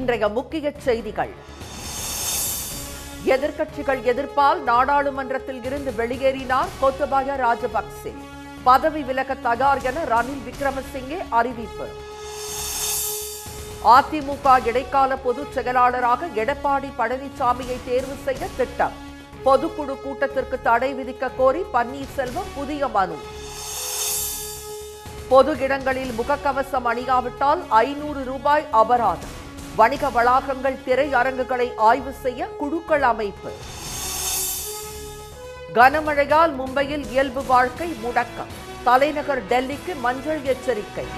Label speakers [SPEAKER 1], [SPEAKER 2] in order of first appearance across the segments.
[SPEAKER 1] இன்றைய முக்கிய செய்திகள் எதிர்க்கட்சிகள் எதிர்ப்பால் நாடாளுமன்றத்தில் இருந்து வெளியேறினார் கோத்தபாய ராஜபக்சே பதவி விலக தயார் என ரணில் விக்ரமசிங்கே அறிவிப்பு அதிமுக இடைக்கால பொதுச் செயலாளராக எடப்பாடி பழனிசாமியை தேர்வு செய்ய திட்டம் பொதுக்குழு கூட்டத்திற்கு தடை விதிக்க கோரி பன்னீர்செல்வம் புதிய மனு பொது இடங்களில் முகக்கவசம் அணியாவிட்டால் ஐநூறு ரூபாய் அபராதம் வணிக வளாகங்கள் திரையரங்குகளை ஆய்வு செய்ய குழுக்கள் அமைப்பு கனமழையால் மும்பையில் இயல்பு வாழ்க்கை முடக்கம் தலைநகர் டெல்லிக்கு மஞ்சள் எச்சரிக்கை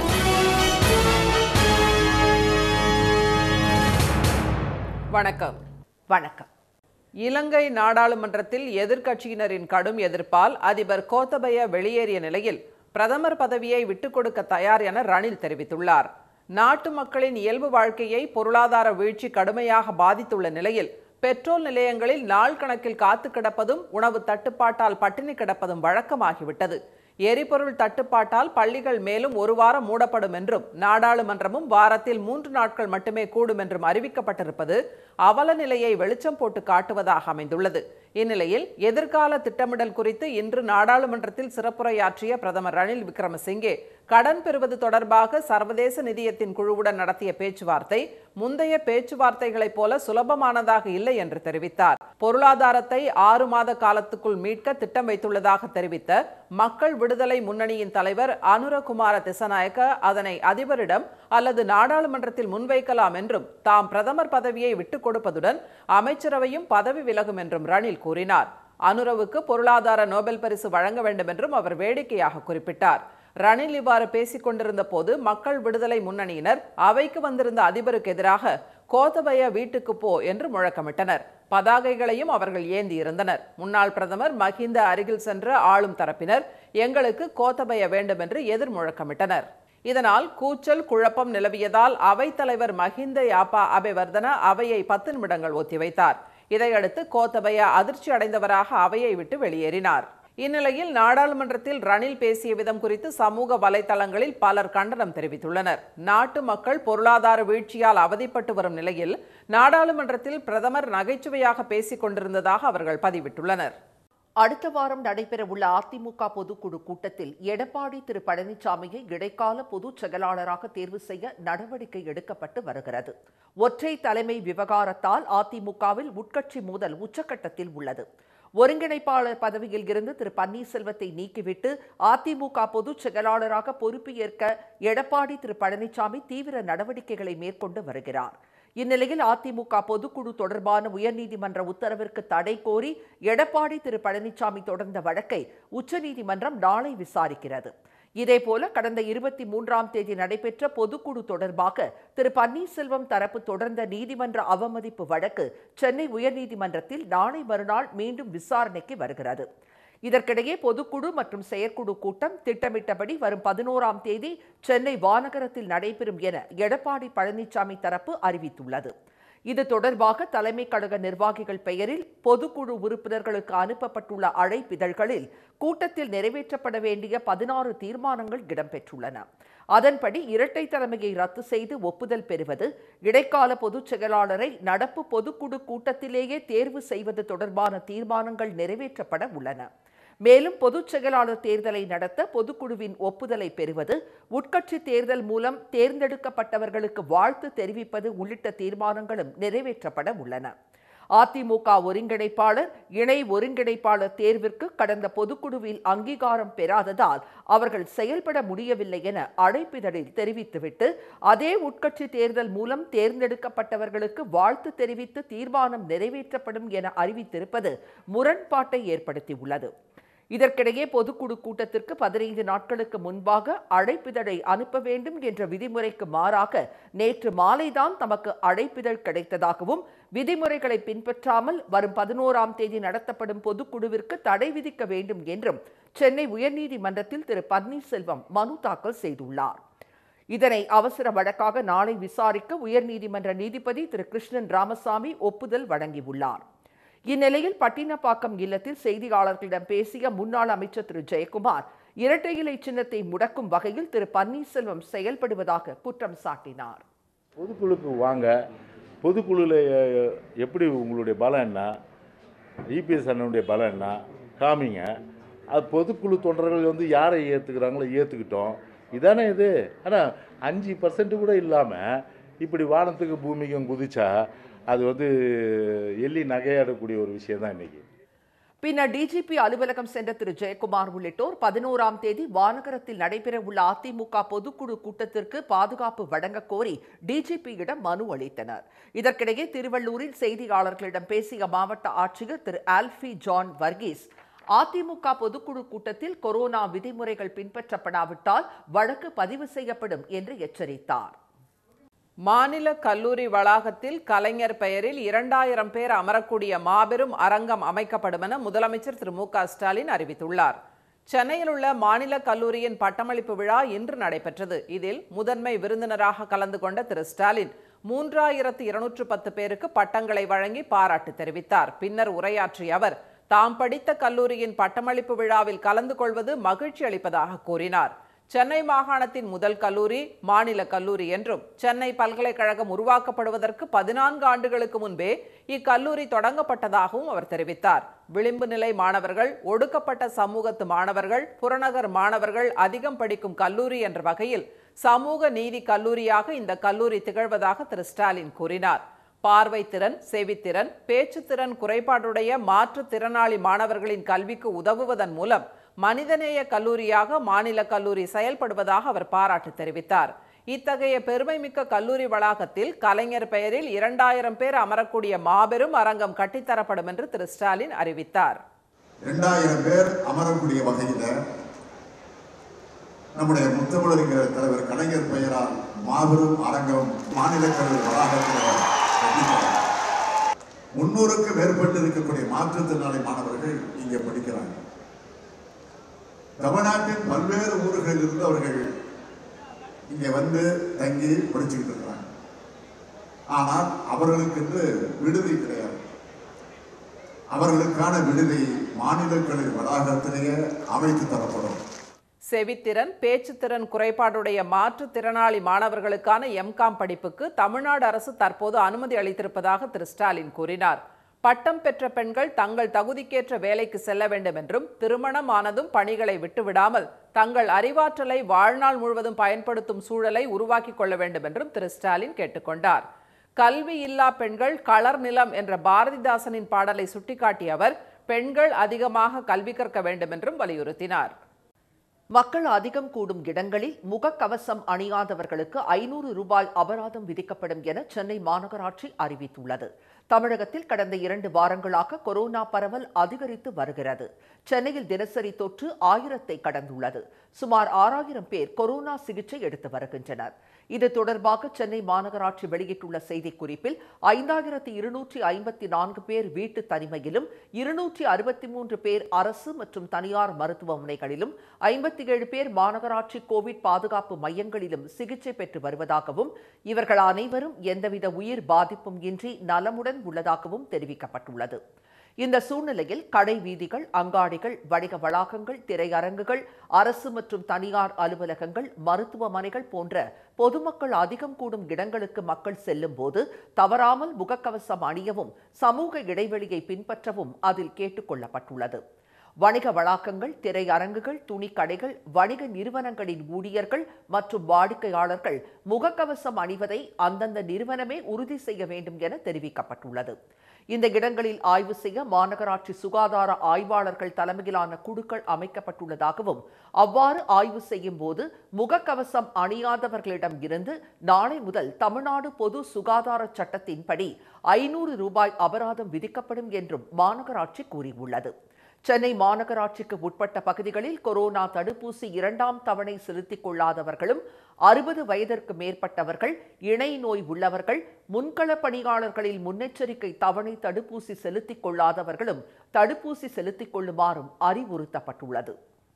[SPEAKER 2] வணக்கம்
[SPEAKER 1] வணக்கம்
[SPEAKER 2] இலங்கை நாடாளுமன்றத்தில் எதிர்க்கட்சியினரின் கடும் எதிர்ப்பால் அதிபர் கோத்தபய வெளியேறிய நிலையில் பிரதமர் பதவியை விட்டுக் கொடுக்க தயார் என ரணில் தெரிவித்துள்ளார் நாட்டு மக்களின் இயல்பு வாழ்க்கையை பொருளாதார வீழ்ச்சி கடுமையாக பாதித்துள்ள நிலையில் பெட்ரோல் நிலையங்களில் நாள் கணக்கில் காத்து கிடப்பதும் உணவு தட்டுப்பாட்டால் பட்டினி கிடப்பதும் வழக்கமாகிவிட்டது எரிபொருள் தட்டுப்பாட்டால் பள்ளிகள் மேலும் ஒரு வாரம் மூடப்படும் என்றும் நாடாளுமன்றமும் வாரத்தில் மூன்று நாட்கள் மட்டுமே கூடும் என்றும் அறிவிக்கப்பட்டிருப்பது அவல நிலையை வெளிச்சம் போட்டு காட்டுவதாக அமைந்துள்ளது இந்நிலையில் எதிர்கால திட்டமிடல் குறித்து இன்று நாடாளுமன்றத்தில் சிறப்புரையாற்றிய பிரதமர் ரணில் விக்ரமசிங்கே கடன் பெறுவது தொடர்பாக சர்வதேச நிதியத்தின் குழுவுடன் நடத்திய பேச்சுவார்த்தை முந்தைய பேச்சுவார்த்தைகளைப் போல சுலபமானதாக இல்லை என்று தெரிவித்தார் பொருளாதாரத்தை ஆறு மாத காலத்துக்குள் மீட்க திட்டம் வைத்துள்ளதாக தெரிவித்த மக்கள் விடுதலை முன்னணியின் தலைவர் அனுரகுமார திசநாயக்க அதனை அதிபரிடம் அல்லது நாடாளுமன்றத்தில் முன்வைக்கலாம் என்றும் தாம் பிரதமர் பதவியை விட்டுக் கொடுப்பதுடன் அமைச்சரவையும் பதவி விலகும் என்றும் ரணில் கூறினார் அனுரவுக்கு பொருளாதார நோபல் பரிசு வழங்க வேண்டும் என்றும் அவர் வேடிக்கையாக குறிப்பிட்டார் ரணில் இவ்வாறு பேசிக் கொண்டிருந்த போது மக்கள் விடுதலை முன்னணியினர் அவைக்கு வந்திருந்த அதிபருக்கு எதிராக கோத்தபய வீட்டுக்கு போ என்று முழக்கமிட்டனர் பதாகைகளையும் அவர்கள் ஏந்தி இருந்தனர் முன்னாள் பிரதமர் மஹிந்த அருகில் சென்ற ஆளும் தரப்பினர் எங்களுக்கு கோத்தபய வேண்டும் என்று எதிர் முழக்கமிட்டனர் இதனால் கூச்சல் குழப்பம் நிலவியதால் அவைத்தலைவர் மஹிந்த யாப்பா அபேவர்தன அவையை பத்து நிமிடங்கள் ஒத்திவைத்தார் இதையடுத்து கோத்தபய அதிர்ச்சி அடைந்தவராக அவையை விட்டு வெளியேறினார் இந்நிலையில் நாடாளுமன்றத்தில் ரணில் பேசிய விதம் குறித்து சமூக வலைதளங்களில் பலர் கண்டனம் தெரிவித்துள்ளனர் நாட்டு மக்கள் பொருளாதார வீழ்ச்சியால் அவதிப்பட்டு வரும் நிலையில் நாடாளுமன்றத்தில் பிரதமர் நகைச்சுவையாக பேசிக் கொண்டிருந்ததாக அவர்கள் பதிவிட்டுள்ளனர்
[SPEAKER 1] அடுத்த வாரம் நடைபெறவுள்ள அதிமுக பொதுக்குழு கூட்டத்தில் எடப்பாடி திரு பழனிசாமியை இடைக்கால பொதுச் செயலாளராக தேர்வு செய்ய நடவடிக்கை எடுக்கப்பட்டு வருகிறது ஒற்றை தலைமை விவகாரத்தால் அதிமுகவில் உட்கட்சி மோதல் உச்சக்கட்டத்தில் உள்ளது ஒருங்கிணைப்பாளர் பதவியில் இருந்து திரு பன்னீர்செல்வத்தை நீக்கிவிட்டு அதிமுக பொதுச் செயலாளராக பொறுப்பு ஏற்க எடப்பாடி திரு பழனிசாமி தீவிர நடவடிக்கைகளை மேற்கொண்டு வருகிறார் இந்நிலையில் அதிமுக பொதுக்குழு தொடர்பான உயர்நீதிமன்ற உத்தரவிற்கு தடை கோரி எடப்பாடி திரு பழனிசாமி தொடர்ந்த வழக்கை உச்சநீதிமன்றம் நாளை விசாரிக்கிறது இதேபோல கடந்த இருபத்தி மூன்றாம் தேதி நடைபெற்ற பொதுக்குழு தொடர்பாக திரு பன்னீர்செல்வம் தரப்பு தொடர்ந்த நீதிமன்ற அவமதிப்பு வழக்கு சென்னை உயர்நீதிமன்றத்தில் நாளை மறுநாள் மீண்டும் விசாரணைக்கு வருகிறது இதற்கிடையே பொதுக்குழு மற்றும் செயற்குழு கூட்டம் திட்டமிட்டபடி வரும் பதினோராம் தேதி சென்னை வானகரத்தில் நடைபெறும் என எடப்பாடி பழனிசாமி தரப்பு அறிவித்துள்ளது இது தொடர்பாக தலைமை கழக நிர்வாகிகள் பெயரில் பொதுக்குழு உறுப்பினர்களுக்கு அனுப்பப்பட்டுள்ள அழைப்பிதழ்களில் கூட்டத்தில் நிறைவேற்றப்பட வேண்டிய பதினாறு தீர்மானங்கள் இடம்பெற்றுள்ளன அதன்படி இரட்டை தலைமையை ரத்து செய்து ஒப்புதல் பெறுவது இடைக்கால பொதுச் செயலாளரை நடப்பு பொதுக்குழு கூட்டத்திலேயே தேர்வு செய்வது தொடர்பான தீர்மானங்கள் நிறைவேற்றப்பட உள்ளன மேலும் பொதுச் செயலாளர் தேர்தலை நடத்த பொதுக்குழுவின் ஒப்புதலை பெறுவது உட்கட்சி தேர்தல் மூலம் தேர்ந்தெடுக்கப்பட்டவர்களுக்கு வாழ்த்து தெரிவிப்பது உள்ளிட்ட தீர்மானங்களும் நிறைவேற்றப்பட உள்ளன அதிமுக ஒருங்கிணைப்பாளர் இணை ஒருங்கிணைப்பாளர் தேர்விற்கு கடந்த பொதுக்குழுவில் அங்கீகாரம் பெறாததால் அவர்கள் செயல்பட முடியவில்லை என அழைப்பிதழில் தெரிவித்துவிட்டு அதே உட்கட்சி தேர்தல் மூலம் தேர்ந்தெடுக்கப்பட்டவர்களுக்கு வாழ்த்து தெரிவித்து தீர்மானம் நிறைவேற்றப்படும் என அறிவித்திருப்பது முரண்பாட்டை ஏற்படுத்தியுள்ளது இதற்கிடையே பொதுக்குழு கூட்டத்திற்கு பதினைந்து நாட்களுக்கு முன்பாக அழைப்பிதழை அனுப்ப வேண்டும் என்ற விதிமுறைக்கு மாறாக நேற்று மாலைதான் தமக்கு அழைப்பிதழ் கிடைத்ததாகவும் விதிமுறைகளை பின்பற்றாமல் வரும் பதினோராம் தேதி நடத்தப்படும் பொதுக்குழுவிற்கு தடை விதிக்க வேண்டும் என்றும் சென்னை உயர்நீதிமன்றத்தில் திரு பன்னீர்செல்வம் மனு தாக்கல் செய்துள்ளார் இதனை அவசர வழக்காக நாளை விசாரிக்க உயர்நீதிமன்ற நீதிபதி திரு கிருஷ்ணன் ராமசாமி ஒப்புதல் வழங்கியுள்ளார் இந்நிலையில் பட்டினப்பாக்கம் இல்லத்தில் செய்தியாளர்களிடம் பேசிய முன்னாள் அமைச்சர் திரு ஜெயக்குமார் இரட்டை இலை சின்னத்தை முடக்கும் வகையில் திரு பன்னீர்செல்வம் செயல்படுவதாக குற்றம் சாட்டினார்
[SPEAKER 3] பொதுக்குழுக்கு வாங்க பொதுக்குழுவில் எப்படி உங்களுடைய பலம் என்ன இபிஎஸ் அண்ணனுடைய பலம் என்ன காமிங்க அது பொதுக்குழு தொண்டர்கள் வந்து யாரை ஏற்றுக்கிறாங்களோ ஏற்றுக்கிட்டோம் இதானே இது ஆனால் அஞ்சு பர்சன்ட் கூட இல்லாமல் இப்படி வானத்துக்கு பூமிக்கும் குதிச்சா அது வந்து எள்ளி நகையாடக்கூடிய ஒரு விஷயம் தான் இன்றைக்கி
[SPEAKER 1] பின்னர் டிஜிபி அலுவலகம் சென்ற திரு ஜெயக்குமார் உள்ளிட்டோர் பதினோராம் தேதி வானகரத்தில் நடைபெறவுள்ள அதிமுக பொதுக்குழு கூட்டத்திற்கு பாதுகாப்பு வழங்க கோரி டிஜிபியிடம் மனு அளித்தனர் இதற்கிடையே திருவள்ளூரில் செய்தியாளர்களிடம் பேசிய மாவட்ட ஆட்சியர் திரு ஆல்ஃபி ஜான் வர்கீஸ் அதிமுக பொதுக்குழு கூட்டத்தில் கொரோனா விதிமுறைகள் பின்பற்றப்படாவிட்டால் வழக்கு பதிவு செய்யப்படும் என்று எச்சரித்தார்
[SPEAKER 2] மாநில கல்லூரி வளாகத்தில் கலைஞர் பெயரில் இரண்டாயிரம் பேர் அமரக்கூடிய மாபெரும் அரங்கம் அமைக்கப்படும் என முதலமைச்சர் திரு மு க ஸ்டாலின் அறிவித்துள்ளார் சென்னையில் உள்ள மாநில கல்லூரியின் பட்டமளிப்பு விழா இன்று நடைபெற்றது இதில் முதன்மை விருந்தினராக கலந்து கொண்ட திரு ஸ்டாலின் மூன்றாயிரத்து இருநூற்று பத்து பேருக்கு பட்டங்களை வழங்கி பாராட்டு தெரிவித்தார் பின்னர் உரையாற்றிய அவர் தாம் படித்த கல்லூரியின் பட்டமளிப்பு விழாவில் கலந்து கொள்வது மகிழ்ச்சி அளிப்பதாக கூறினார் சென்னை மாகாணத்தின் முதல் கல்லூரி மாநில கல்லூரி என்றும் சென்னை பல்கலைக்கழகம் உருவாக்கப்படுவதற்கு பதினான்கு ஆண்டுகளுக்கு முன்பே இக்கல்லூரி தொடங்கப்பட்டதாகவும் அவர் தெரிவித்தார் விளிம்பு நிலை மாணவர்கள் ஒடுக்கப்பட்ட சமூகத்து மாணவர்கள் புறநகர் மாணவர்கள் அதிகம் படிக்கும் கல்லூரி என்ற வகையில் சமூக நீதி கல்லூரியாக இந்த கல்லூரி திகழ்வதாக திரு ஸ்டாலின் கூறினார் பார்வை திறன் செவித்திறன் பேச்சுத்திறன் குறைபாடுடைய மாற்றுத்திறனாளி மாணவர்களின் கல்விக்கு உதவுவதன் மூலம் மனிதநேய கல்லூரியாக மாநில கல்லூரி செயல்படுவதாக அவர் பாராட்டு தெரிவித்தார் இத்தகைய பெருமைமிக்க கல்லூரி வளாகத்தில் கலைஞர் பெயரில் இரண்டாயிரம் பேர் அமரக்கூடிய மாபெரும் அரங்கம் கட்டித்தரப்படும் என்று திரு ஸ்டாலின் அறிவித்தார்
[SPEAKER 4] இரண்டாயிரம் பேர் அமரக்கூடிய வகையில் நம்முடைய முத்தமிழறிஞர் தலைவர் கலைஞர் பெயரால் மாபெரும் அரங்கம் மாநில கல்வி வளாகத்தில் கட்டித்தரும். முன்னூறுக்கு மேற்பட்டு இருக்கக்கூடிய மாற்றுத்திறனாளி மாணவர்கள் இங்கே படிக்கிறாங்க தமிழ்நாட்டின் பல்வேறு ஊர்களில் இருந்து அவர்கள் இங்கே வந்து தங்கி படிச்சுக்கிட்டு இருக்கிறாங்க ஆனால் அவர்களுக்கென்று விடுதி கிடையாது அவர்களுக்கான விடுதி மாநில கல்வி வளாகத்திலேயே அமைத்து தரப்படும்
[SPEAKER 2] செவித்திறன் பேச்சுத்திறன் குறைபாடுடைய மாற்றுத்திறனாளி மாணவர்களுக்கான எம்காம் படிப்புக்கு தமிழ்நாடு அரசு தற்போது அனுமதி அளித்திருப்பதாக திரு ஸ்டாலின் கூறினார் பட்டம் பெற்ற பெண்கள் தங்கள் தகுதிக்கேற்ற வேலைக்கு செல்ல வேண்டும் என்றும் திருமணம் ஆனதும் பணிகளை விட்டுவிடாமல் தங்கள் அறிவாற்றலை வாழ்நாள் முழுவதும் பயன்படுத்தும் சூழலை உருவாக்கிக் கொள்ள வேண்டும் என்றும் திரு ஸ்டாலின் கேட்டுக்கொண்டார் கல்வி இல்லா பெண்கள் களர் நிலம் என்ற பாரதிதாசனின் பாடலை சுட்டிக்காட்டிய அவர் பெண்கள் அதிகமாக கல்வி கற்க வேண்டும் என்றும் வலியுறுத்தினார்
[SPEAKER 1] மக்கள் அதிகம் கூடும் இடங்களில் முகக்கவசம் அணியாதவர்களுக்கு ஐநூறு ரூபாய் அபராதம் விதிக்கப்படும் என சென்னை மாநகராட்சி அறிவித்துள்ளது தமிழகத்தில் கடந்த இரண்டு வாரங்களாக கொரோனா பரவல் அதிகரித்து வருகிறது சென்னையில் தினசரி தொற்று ஆயிரத்தை கடந்துள்ளது சுமார் ஆறாயிரம் பேர் கொரோனா சிகிச்சை எடுத்து வருகின்றனர் இது தொடர்பாக சென்னை மாநகராட்சி வெளியிட்டுள்ள செய்திக்குறிப்பில் ஐந்தாயிரத்தி இருநூற்றி ஐம்பத்தி நான்கு பேர் வீட்டு தனிமையிலும் இருநூற்றி அறுபத்தி மூன்று பேர் அரசு மற்றும் தனியார் மருத்துவமனைகளிலும் ஐம்பத்தி ஏழு பேர் மாநகராட்சி கோவிட் பாதுகாப்பு மையங்களிலும் சிகிச்சை பெற்று வருவதாகவும் இவர்கள் அனைவரும் எந்தவித உயிர் பாதிப்பும் இன்றி நலமுடன் உள்ளதாகவும் தெரிவிக்கப்பட்டுள்ளது இந்த சூழ்நிலையில் கடை வீதிகள் அங்காடிகள் வணிக வளாகங்கள் திரையரங்குகள் அரசு மற்றும் தனியார் அலுவலகங்கள் மருத்துவமனைகள் போன்ற பொதுமக்கள் அதிகம் கூடும் இடங்களுக்கு மக்கள் செல்லும் போது தவறாமல் முகக்கவசம் அணியவும் சமூக இடைவெளியை பின்பற்றவும் அதில் கேட்டுக் கொள்ளப்பட்டுள்ளது வணிக வளாகங்கள் திரையரங்குகள் துணிக்கடைகள் வணிக நிறுவனங்களின் ஊழியர்கள் மற்றும் வாடிக்கையாளர்கள் முகக்கவசம் அணிவதை அந்தந்த நிறுவனமே உறுதி செய்ய வேண்டும் என தெரிவிக்கப்பட்டுள்ளது இந்த இடங்களில் ஆய்வு செய்ய மாநகராட்சி சுகாதார ஆய்வாளர்கள் தலைமையிலான குழுக்கள் அமைக்கப்பட்டுள்ளதாகவும் அவ்வாறு ஆய்வு செய்யும் போது முகக்கவசம் அணியாதவர்களிடம் இருந்து நாளை முதல் தமிழ்நாடு பொது சுகாதார சட்டத்தின்படி ஐநூறு ரூபாய் அபராதம் விதிக்கப்படும் என்றும் மாநகராட்சி கூறியுள்ளது சென்னை மாநகராட்சிக்கு உட்பட்ட பகுதிகளில் கொரோனா தடுப்பூசி இரண்டாம் தவணை செலுத்திக் கொள்ளாதவர்களும் அறுபது வயதிற்கு மேற்பட்டவர்கள் இணை நோய் உள்ளவர்கள் முன்கள பணியாளர்களில் முன்னெச்சரிக்கை தவணை தடுப்பூசி செலுத்திக் கொள்ளாதவர்களும் தடுப்பூசி செலுத்திக் கொள்ளுமாறும் அறிவுறுத்தப்பட்டுள்ளது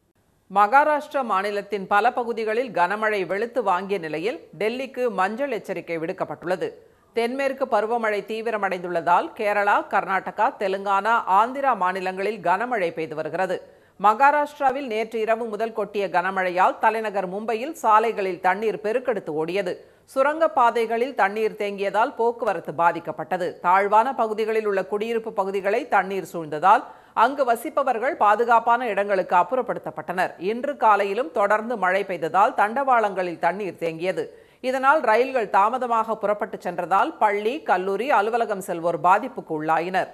[SPEAKER 2] மகாராஷ்டிரா மாநிலத்தின் பல பகுதிகளில் கனமழை வெளுத்து வாங்கிய நிலையில் டெல்லிக்கு மஞ்சள் எச்சரிக்கை விடுக்கப்பட்டுள்ளது தென்மேற்கு பருவமழை தீவிரமடைந்துள்ளதால் கேரளா கர்நாடகா தெலுங்கானா ஆந்திரா மாநிலங்களில் கனமழை பெய்து வருகிறது மகாராஷ்டிராவில் நேற்று இரவு முதல் கொட்டிய கனமழையால் தலைநகர் மும்பையில் சாலைகளில் தண்ணீர் பெருக்கெடுத்து ஓடியது சுரங்க பாதைகளில் தண்ணீர் தேங்கியதால் போக்குவரத்து பாதிக்கப்பட்டது தாழ்வான பகுதிகளில் உள்ள குடியிருப்பு பகுதிகளை தண்ணீர் சூழ்ந்ததால் அங்கு வசிப்பவர்கள் பாதுகாப்பான இடங்களுக்கு அப்புறப்படுத்தப்பட்டனர் இன்று காலையிலும் தொடர்ந்து மழை பெய்ததால் தண்டவாளங்களில் தண்ணீர் தேங்கியது இதனால் ரயில்கள் தாமதமாக புறப்பட்டு சென்றதால் பள்ளி கல்லூரி அலுவலகம் செல்வோர் பாதிப்புக்கு உள்ளாயினர்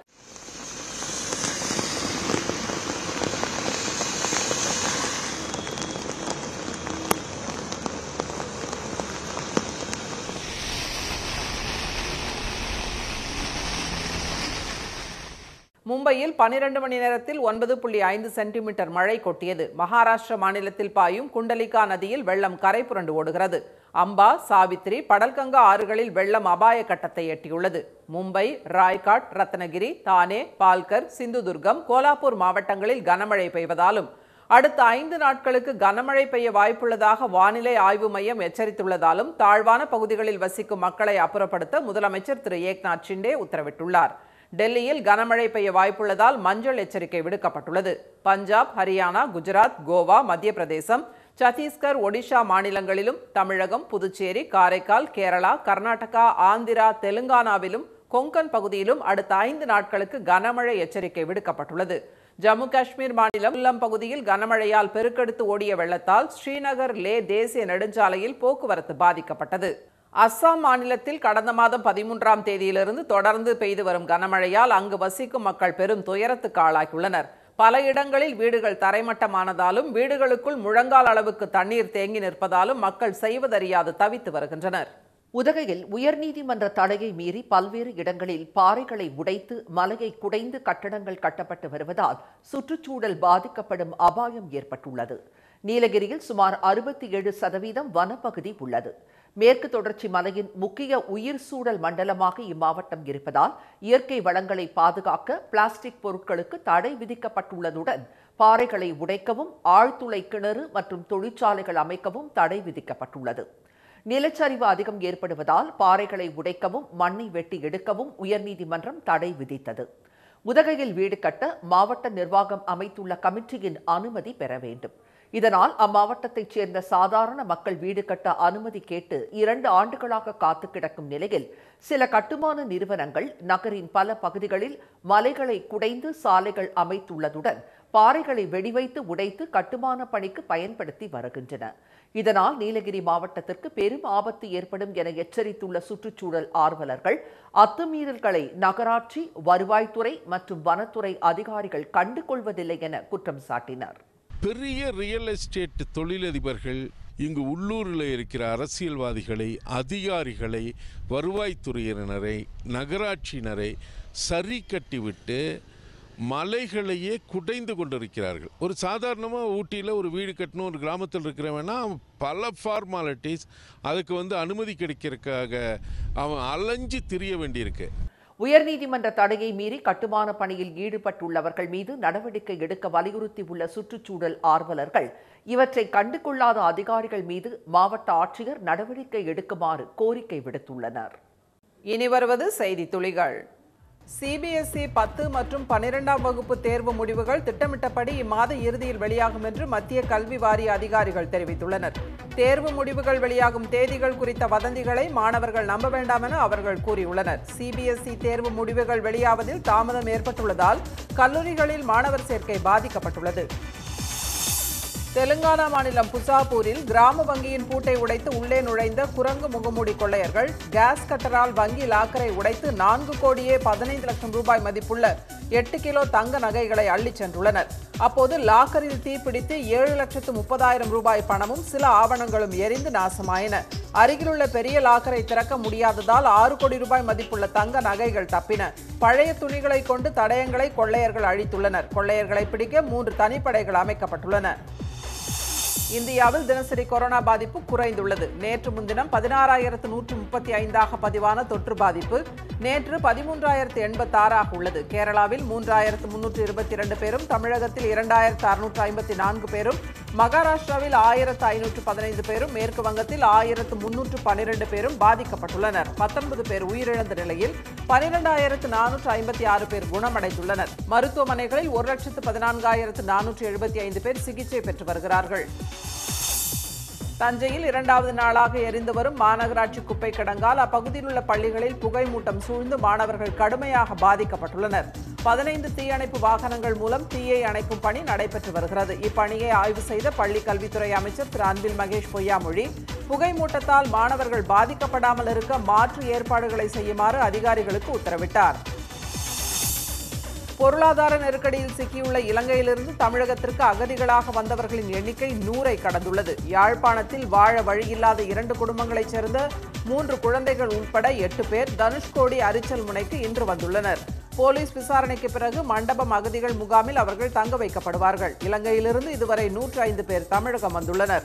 [SPEAKER 2] மும்பையில் பனிரெண்டு மணி நேரத்தில் ஒன்பது புள்ளி ஐந்து சென்டிமீட்டர் மழை கொட்டியது மகாராஷ்டிர மாநிலத்தில் பாயும் குண்டலிகா நதியில் வெள்ளம் கரை புரண்டு ஓடுகிறது அம்பா சாவித்ரி படல்கங்கா ஆறுகளில் வெள்ளம் அபாய கட்டத்தை எட்டியுள்ளது மும்பை ராய்காட் ரத்னகிரி தானே பால்கர் சிந்துதுர்கம் கோலாப்பூர் மாவட்டங்களில் கனமழை பெய்வதாலும் அடுத்த ஐந்து நாட்களுக்கு கனமழை பெய்ய வாய்ப்புள்ளதாக வானிலை ஆய்வு மையம் எச்சரித்துள்ளதாலும் தாழ்வான பகுதிகளில் வசிக்கும் மக்களை அப்புறப்படுத்த முதலமைச்சர் திரு ஏக்நாத் ஷிண்டே உத்தரவிட்டுள்ளார் டெல்லியில் கனமழை பெய்ய வாய்ப்புள்ளதால் மஞ்சள் எச்சரிக்கை விடுக்கப்பட்டுள்ளது பஞ்சாப் ஹரியானா குஜராத் கோவா மத்திய பிரதேசம் சத்தீஸ்கர் ஒடிஷா மாநிலங்களிலும் தமிழகம் புதுச்சேரி காரைக்கால் கேரளா கர்நாடகா ஆந்திரா தெலுங்கானாவிலும் கொங்கன் பகுதியிலும் அடுத்த ஐந்து நாட்களுக்கு கனமழை எச்சரிக்கை விடுக்கப்பட்டுள்ளது ஜம்மு காஷ்மீர் மாநிலம் உள்ளம் பகுதியில் கனமழையால் பெருக்கெடுத்து ஓடிய வெள்ளத்தால் ஸ்ரீநகர் லே தேசிய நெடுஞ்சாலையில் போக்குவரத்து பாதிக்கப்பட்டது அஸ்ஸாம் மாநிலத்தில் கடந்த மாதம் பதிமூன்றாம் தேதியிலிருந்து தொடர்ந்து பெய்து வரும் கனமழையால் அங்கு வசிக்கும் மக்கள் பெரும் துயரத்துக்கு ஆளாகியுள்ளனர் பல இடங்களில் வீடுகள் தரைமட்டமானதாலும் வீடுகளுக்குள் முழங்கால் அளவுக்கு தண்ணீர் தேங்கி நிற்பதாலும் மக்கள் செய்வதறியாது தவித்து வருகின்றனர்
[SPEAKER 1] உதகையில் உயர்நீதிமன்ற தடையை மீறி பல்வேறு இடங்களில் பாறைகளை உடைத்து மலையை குடைந்து கட்டடங்கள் கட்டப்பட்டு வருவதால் சுற்றுச்சூழல் பாதிக்கப்படும் அபாயம் ஏற்பட்டுள்ளது நீலகிரியில் சுமார் அறுபத்தி ஏழு சதவீதம் வனப்பகுதி உள்ளது மேற்கு தொடர்ச்சி மலையின் முக்கிய உயிர் சூழல் மண்டலமாக இம்மாவட்டம் இருப்பதால் இயற்கை வளங்களை பாதுகாக்க பிளாஸ்டிக் பொருட்களுக்கு தடை விதிக்கப்பட்டுள்ளதுடன் பாறைகளை உடைக்கவும் ஆழ்துளை கிணறு மற்றும் தொழிற்சாலைகள் அமைக்கவும் தடை விதிக்கப்பட்டுள்ளது நிலச்சரிவு அதிகம் ஏற்படுவதால் பாறைகளை உடைக்கவும் மண்ணை வெட்டி எடுக்கவும் உயர்நீதிமன்றம் தடை விதித்தது உதகையில் வீடு கட்ட மாவட்ட நிர்வாகம் அமைத்துள்ள கமிட்டியின் அனுமதி பெற வேண்டும் இதனால் அம்மாவட்டத்தைச் சேர்ந்த சாதாரண மக்கள் வீடு கட்ட அனுமதி கேட்டு இரண்டு ஆண்டுகளாக காத்து கிடக்கும் நிலையில் சில கட்டுமான நிறுவனங்கள் நகரின் பல பகுதிகளில் மலைகளை குடைந்து சாலைகள் அமைத்துள்ளதுடன் பாறைகளை வெடிவைத்து உடைத்து கட்டுமான பணிக்கு பயன்படுத்தி வருகின்றன இதனால் நீலகிரி மாவட்டத்திற்கு பெரும் ஆபத்து ஏற்படும் என எச்சரித்துள்ள சுற்றுச்சூழல் ஆர்வலர்கள் அத்துமீறல்களை நகராட்சி வருவாய்த்துறை மற்றும் வனத்துறை அதிகாரிகள் கண்டுகொள்வதில்லை என குற்றம் சாட்டினர்
[SPEAKER 5] பெரிய ரியல் எஸ்டேட் தொழிலதிபர்கள் இங்கு உள்ளூரில் இருக்கிற அரசியல்வாதிகளை அதிகாரிகளை வருவாய்த்துறையினரை நகராட்சியினரை சரி கட்டிவிட்டு மலைகளையே குடைந்து கொண்டிருக்கிறார்கள் ஒரு சாதாரணமாக ஊட்டியில் ஒரு வீடு கட்டணும் ஒரு கிராமத்தில் இருக்கிறவனா அவன் பல ஃபார்மாலிட்டிஸ் அதுக்கு வந்து அனுமதி கிடைக்கிறதுக்காக அவன் அலைஞ்சு திரிய வேண்டியிருக்கு
[SPEAKER 1] உயர்நீதிமன்ற தடையை மீறி கட்டுமான பணியில் ஈடுபட்டுள்ளவர்கள் மீது நடவடிக்கை எடுக்க வலியுறுத்தியுள்ள சுற்றுச்சூழல் ஆர்வலர்கள் இவற்றை கண்டுகொள்ளாத அதிகாரிகள் மீது மாவட்ட ஆட்சியர் நடவடிக்கை எடுக்குமாறு கோரிக்கை விடுத்துள்ளனர்
[SPEAKER 2] இனி வருவது செய்தி துளிகள் சிபிஎஸ்இ பத்து மற்றும் பன்னிரெண்டாம் வகுப்பு தேர்வு முடிவுகள் திட்டமிட்டபடி இம்மாத இறுதியில் வெளியாகும் என்று மத்திய கல்வி வாரிய அதிகாரிகள் தெரிவித்துள்ளனர் தேர்வு முடிவுகள் வெளியாகும் தேதிகள் குறித்த வதந்திகளை மாணவர்கள் நம்ப வேண்டாம் என அவர்கள் கூறியுள்ளனர் சிபிஎஸ்இ தேர்வு முடிவுகள் வெளியாவதில் தாமதம் ஏற்பட்டுள்ளதால் கல்லூரிகளில் மாணவர் சேர்க்கை பாதிக்கப்பட்டுள்ளது தெலுங்கானா மாநிலம் புசாபூரில் கிராம வங்கியின் பூட்டை உடைத்து உள்ளே நுழைந்த குரங்கு முகமூடி கொள்ளையர்கள் கேஸ் கட்டரால் வங்கி லாக்கரை உடைத்து நான்கு கோடியே பதினைந்து லட்சம் ரூபாய் மதிப்புள்ள எட்டு கிலோ தங்க நகைகளை அள்ளிச் சென்றுள்ளனர் அப்போது லாக்கரில் தீப்பிடித்து ஏழு லட்சத்து முப்பதாயிரம் ரூபாய் பணமும் சில ஆவணங்களும் எரிந்து நாசமாயின அருகிலுள்ள பெரிய லாக்கரை திறக்க முடியாததால் ஆறு கோடி ரூபாய் மதிப்புள்ள தங்க நகைகள் தப்பின பழைய துணிகளை கொண்டு தடயங்களை கொள்ளையர்கள் அழித்துள்ளனர் கொள்ளையர்களை பிடிக்க மூன்று தனிப்படைகள் அமைக்கப்பட்டுள்ளன இந்தியாவில் தினசரி கொரோனா பாதிப்பு குறைந்துள்ளது நேற்று முன்தினம் பதினாறாயிரத்து நூற்று முப்பத்தி ஐந்தாக பதிவான தொற்று பாதிப்பு நேற்று பதிமூன்றாயிரத்து எண்பத்தாறாக உள்ளது கேரளாவில் மூன்றாயிரத்து முன்னூற்று இருபத்தி இரண்டு பேரும் தமிழகத்தில் இரண்டாயிரத்து அறுநூற்று ஐம்பத்தி நான்கு பேரும் மகாராஷ்டிராவில் ஆயிரத்து ஐநூற்று பதினைந்து பேரும் மேற்கு வங்கத்தில் ஆயிரத்து முன்னூற்று பன்னிரண்டு பேரும் பாதிக்கப்பட்டுள்ளனர் பத்தொன்பது பேர் உயிரிழந்த நிலையில் பனிரெண்டாயிரத்து நானூற்று ஐம்பத்தி ஆறு பேர் குணமடைந்துள்ளனர் மருத்துவமனைகளில் ஒரு லட்சத்து பதினான்காயிரத்து நானூற்று எழுபத்தி ஐந்து பேர் சிகிச்சை பெற்று வருகிறார்கள் தஞ்சையில் இரண்டாவது நாளாக எரிந்து வரும் மாநகராட்சி குப்பை கிடங்கால் அப்பகுதியில் உள்ள பள்ளிகளில் புகை மூட்டம் சூழ்ந்து மாணவர்கள் கடுமையாக பாதிக்கப்பட்டுள்ளனர் பதினைந்து தீயணைப்பு வாகனங்கள் மூலம் தீயை அணைக்கும் பணி நடைபெற்று வருகிறது இப்பணியை ஆய்வு செய்த பள்ளி கல்வித்துறை அமைச்சர் திரு அன்பில் மகேஷ் பொய்யாமொழி புகை மூட்டத்தால் மாணவர்கள் பாதிக்கப்படாமல் இருக்க மாற்று ஏற்பாடுகளை செய்யுமாறு அதிகாரிகளுக்கு உத்தரவிட்டார் பொருளாதார நெருக்கடியில் சிக்கியுள்ள இலங்கையிலிருந்து தமிழகத்திற்கு அகதிகளாக வந்தவர்களின் எண்ணிக்கை நூறை கடந்துள்ளது யாழ்ப்பாணத்தில் வாழ வழியில்லாத இரண்டு குடும்பங்களைச் சேர்ந்த மூன்று குழந்தைகள் உட்பட எட்டு பேர் தனுஷ்கோடி அரிச்சல் முனைக்கு இன்று வந்துள்ளனர் போலீஸ் விசாரணைக்கு பிறகு மண்டபம் அகதிகள் முகாமில் அவர்கள் தங்க வைக்கப்படுவார்கள் இலங்கையிலிருந்து இதுவரை நூற்று ஐந்து பேர் தமிழகம் வந்துள்ளனர்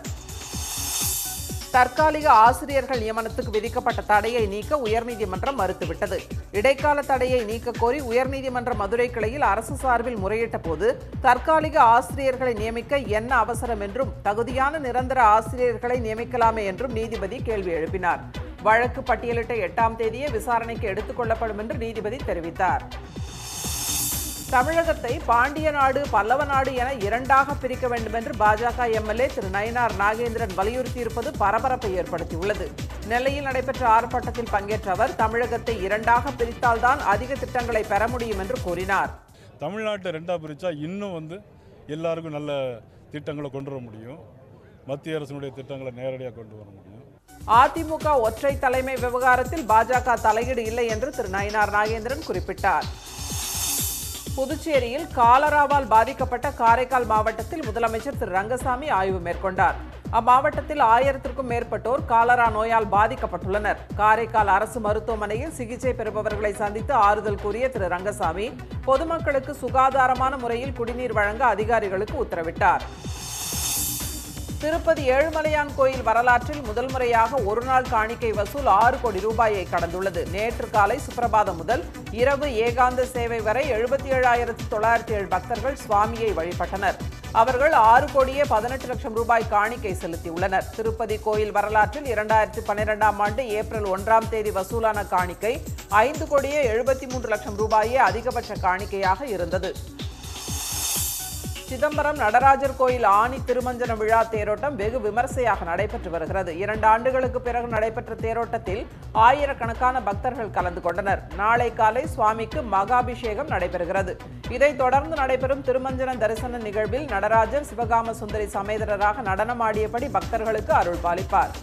[SPEAKER 2] தற்காலிக ஆசிரியர்கள் நியமனத்துக்கு விதிக்கப்பட்ட தடையை நீக்க உயர்நீதிமன்றம் மறுத்துவிட்டது இடைக்கால தடையை நீக்க கோரி உயர்நீதிமன்ற மதுரை கிளையில் அரசு சார்பில் முறையிட்ட போது தற்காலிக ஆசிரியர்களை நியமிக்க என்ன அவசரம் என்றும் தகுதியான நிரந்தர ஆசிரியர்களை நியமிக்கலாமே என்றும் நீதிபதி கேள்வி எழுப்பினார் வழக்கு பட்டியலிட்ட எட்டாம் தேதியே விசாரணைக்கு எடுத்துக் கொள்ளப்படும் என்று நீதிபதி தெரிவித்தார் தமிழகத்தை பாண்டிய நாடு பல்லவ நாடு என இரண்டாக பிரிக்க வேண்டும் என்று பாஜக எம்எல்ஏ திரு நயினார் நாகேந்திரன் வலியுறுத்தியிருப்பது பரபரப்பை ஏற்படுத்தியுள்ளது நெல்லையில் நடைபெற்ற ஆர்ப்பாட்டத்தில் பங்கேற்ற அவர் தமிழகத்தை இரண்டாக பிரித்தால்தான் அதிக திட்டங்களை பெற முடியும் என்று கூறினார்
[SPEAKER 6] தமிழ்நாட்டை ரெண்டாக பிரித்தா இன்னும் வந்து எல்லாருக்கும் நல்ல திட்டங்களை கொண்டு வர முடியும் மத்திய அரசினுடைய திட்டங்களை நேரடியாக கொண்டு வர முடியும்
[SPEAKER 2] அதிமுக ஒற்றை தலைமை விவகாரத்தில் பாஜக தலையீடு இல்லை என்று திரு நயினார் நாகேந்திரன் குறிப்பிட்டார் புதுச்சேரியில் காலராவால் பாதிக்கப்பட்ட காரைக்கால் மாவட்டத்தில் முதலமைச்சர் திரு ரங்கசாமி ஆய்வு மேற்கொண்டார் அம்மாவட்டத்தில் ஆயிரத்திற்கும் மேற்பட்டோர் காலரா நோயால் பாதிக்கப்பட்டுள்ளனர் காரைக்கால் அரசு மருத்துவமனையில் சிகிச்சை பெறுபவர்களை சந்தித்து ஆறுதல் கூறிய திரு ரங்கசாமி பொதுமக்களுக்கு சுகாதாரமான முறையில் குடிநீர் வழங்க அதிகாரிகளுக்கு உத்தரவிட்டார் திருப்பதி ஏழுமலையான் கோயில் வரலாற்றில் முதல் முறையாக ஒரு நாள் காணிக்கை வசூல் ஆறு கோடி ரூபாயை கடந்துள்ளது நேற்று காலை சுப்பிரபாதம் முதல் இரவு ஏகாந்த சேவை வரை எழுபத்தி ஏழாயிரத்து தொள்ளாயிரத்தி ஏழு பக்தர்கள் சுவாமியை வழிபட்டனர் அவர்கள் ஆறு கோடியே பதினெட்டு லட்சம் ரூபாய் காணிக்கை செலுத்தியுள்ளனர் திருப்பதி கோயில் வரலாற்றில் இரண்டாயிரத்தி பன்னிரெண்டாம் ஆண்டு ஏப்ரல் ஒன்றாம் தேதி வசூலான காணிக்கை ஐந்து கோடியே எழுபத்தி மூன்று லட்சம் ரூபாயே அதிகபட்ச காணிக்கையாக இருந்தது சிதம்பரம் நடராஜர் கோயில் ஆணி திருமஞ்சன விழா தேரோட்டம் வெகு விமர்சையாக நடைபெற்று வருகிறது இரண்டு ஆண்டுகளுக்கு பிறகு நடைபெற்ற தேரோட்டத்தில் ஆயிரக்கணக்கான பக்தர்கள் கலந்து கொண்டனர் நாளை காலை சுவாமிக்கு மகாபிஷேகம் நடைபெறுகிறது இதைத் தொடர்ந்து நடைபெறும் திருமஞ்சன தரிசன நிகழ்வில் நடராஜர் சிவகாம சுந்தரி சமேதரராக நடனமாடியபடி பக்தர்களுக்கு அருள் பாலிப்பார்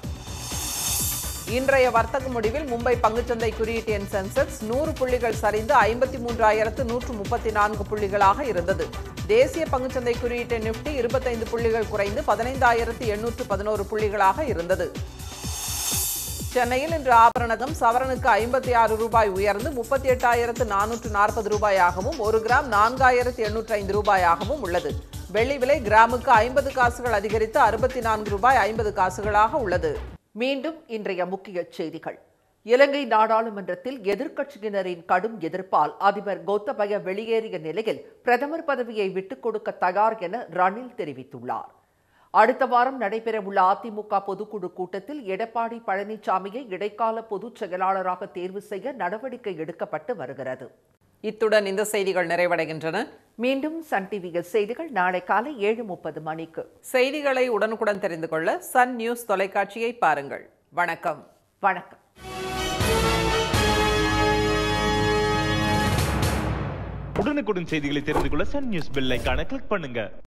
[SPEAKER 2] இன்றைய வர்த்தக முடிவில் மும்பை பங்குச்சந்தை குறியீட்டு எண் சென்செக்ஸ் நூறு புள்ளிகள் சரிந்து ஐம்பத்தி மூன்றாயிரத்து நூற்று முப்பத்தி நான்கு புள்ளிகளாக இருந்தது தேசிய பங்குச்சந்தை குறியீட்டு நிப்டி இருபத்தைந்து புள்ளிகள் குறைந்து பதினைந்தாயிரத்து எண்ணூற்று பதினோரு புள்ளிகளாக இருந்தது சென்னையில் இன்று ஆபரணகம் சவரனுக்கு ஐம்பத்தி ஆறு ரூபாய் உயர்ந்து முப்பத்தி எட்டாயிரத்து நானூற்று நாற்பது ரூபாயாகவும் ஒரு கிராம் நான்காயிரத்து எண்ணூற்று ஐந்து ரூபாயாகவும் உள்ளது வெள்ளி விலை கிராமுக்கு ஐம்பது காசுகள் அதிகரித்து அறுபத்தி நான்கு ரூபாய் ஐம்பது காசுகளாக உள்ளது
[SPEAKER 1] மீண்டும் இன்றைய முக்கிய செய்திகள் இலங்கை நாடாளுமன்றத்தில் எதிர்க்கட்சியினரின் கடும் எதிர்ப்பால் அதிபர் கோத்தபய வெளியேறிய நிலையில் பிரதமர் பதவியை விட்டுக் கொடுக்க தயார் என ரணில் தெரிவித்துள்ளார் அடுத்த வாரம் நடைபெறவுள்ள அதிமுக பொதுக்குழு கூட்டத்தில் எடப்பாடி பழனிசாமியை இடைக்கால பொதுச் செயலாளராக தேர்வு செய்ய நடவடிக்கை எடுக்கப்பட்டு வருகிறது
[SPEAKER 2] இத்துடன் இந்த செய்திகள் நிறைவடைகின்றன
[SPEAKER 1] மீண்டும் சன் டிவியில் செய்திகள் நாளை காலை ஏழு முப்பது மணிக்கு
[SPEAKER 2] செய்திகளை உடனுக்குடன் தெரிந்து கொள்ள சன் நியூஸ் தொலைக்காட்சியை பாருங்கள் வணக்கம்
[SPEAKER 1] வணக்கம்
[SPEAKER 7] உடனுக்குடன் செய்திகளை தெரிந்து கொள்ள சன் நியூஸ் பெல் ஐகானை கிளிக் பண்ணுங்க